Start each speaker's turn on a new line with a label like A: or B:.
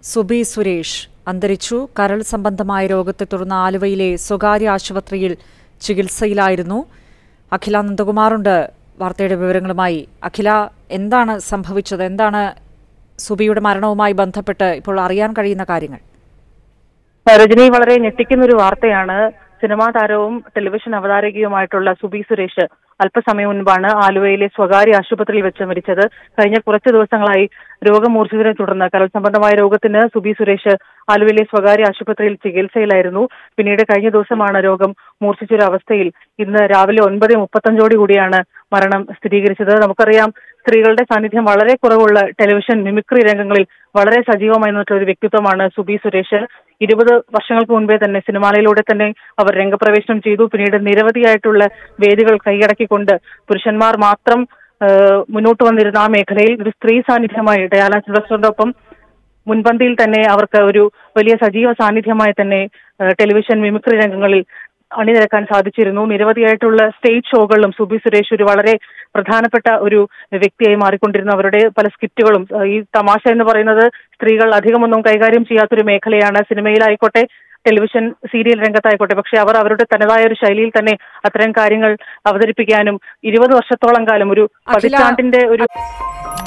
A: സുബി സുരേഷ് അന്തരിച്ചു കരൾ സംബന്ധമായ രോഗത്തെ തുടർന്ന് ആലുവയിലെ സ്വകാര്യ ആശുപത്രിയിൽ ചികിത്സയിലായിരുന്നു അഖില നന്ദകുമാറുണ്ട് വാർത്തയുടെ വിവരങ്ങളുമായി അഖില എന്താണ് സംഭവിച്ചത് എന്താണ് സുബിയുടെ മരണവുമായി ബന്ധപ്പെട്ട് ഇപ്പോൾ അറിയാൻ കഴിയുന്ന കാര്യങ്ങൾ
B: രജനി വളരെ ഞെട്ടിക്കുന്ന ഒരു വാർത്തയാണ് സിനിമാ താരവും ടെലിവിഷൻ അവതാരകയുമായിട്ടുള്ള സുബി സുരേഷ് അല്പസമയം മുൻപാണ് ആലുവയിലെ സ്വകാര്യ ആശുപത്രിയിൽ വെച്ച് മരിച്ചത് കഴിഞ്ഞ കുറച്ച് ദിവസങ്ങളായി രോഗമൂർച്ഛിതനെ തുടർന്ന് കരൾ സംബന്ധമായ രോഗത്തിന് സുബി സുരേഷ് ആലുവയിലെ സ്വകാര്യ ആശുപത്രിയിൽ ചികിത്സയിലായിരുന്നു പിന്നീട് കഴിഞ്ഞ ദിവസമാണ് രോഗം മൂർച്ഛിച്ചൊരു അവസ്ഥയിൽ ഇന്ന് രാവിലെ ഒൻപത് മുപ്പത്തഞ്ചോടി കൂടിയാണ് മരണം സ്ഥിരീകരിച്ചത് നമുക്കറിയാം സ്ത്രീകളുടെ സാന്നിധ്യം വളരെ കുറവുള്ള ടെലിവിഷൻ മിമിക്രി രംഗങ്ങളിൽ വളരെ സജീവമായി നിന്നിട്ടുള്ള ഒരു വ്യക്തിത്വമാണ് സുബി സുരേഷ് ഇരുപത് വർഷങ്ങൾക്ക് മുൻപേ തന്നെ സിനിമാലയിലൂടെ തന്നെ അവർ രംഗപ്രവേശനം ചെയ്തു പിന്നീട് നിരവധിയായിട്ടുള്ള വേദികൾ കൈയടക്കിക്കൊണ്ട് പുരുഷന്മാർ മാത്രം ഏഹ്, മുന്നോട്ട് വന്നിരുന്ന ആ മേഖലയിൽ ഒരു സ്ത്രീ സാന്നിധ്യമായി ഡയാന സിൽവസ്റ്ററിന്റെ ഒപ്പം മുൻപന്തിയിൽ തന്നെ അവർക്ക് ഒരു വലിയ സജീവ സാന്നിധ്യമായി തന്നെ ഏഹ്, ടെലിവിഷൻ മിമിക്രി രംഗങ്ങളിൽ അണിനിരക്കാൻ സാധിച്ചിരുന്നു നിരവധിയായിട്ടുള്ള സ്റ്റേജ് ഷോകളിലും സുബി സുരേഷ് ഒരു വളരെ പ്രധാനപ്പെട്ട ഒരു വ്യക്തിയായി മാറിക്കൊണ്ടിരുന്നു അവരുടെ പല സ്കിറ്റുകളും ഏഹ്, ഈ തമാശ എന്ന് പറയുന്നത് സ്ത്രീകൾ അധികമൊന്നും കൈകാര്യം ചെയ്യാത്തൊരു മേഖലയാണ് സിനിമയിലായിക്കോട്ടെ ടെലിവിഷൻ സീരിയൽ രംഗത്തായിക്കോട്ടെ പക്ഷെ അവർ അവരുടെ തനതായ ഒരു ശൈലിയിൽ തന്നെ അത്തരം കാര്യങ്ങൾ അവതരിപ്പിക്കാനും ഇരുപത് വർഷത്തോളം കാലം ഒരു
A: അഖില-
B: പതിറ്റാണ്ടിന്റെ ഒരു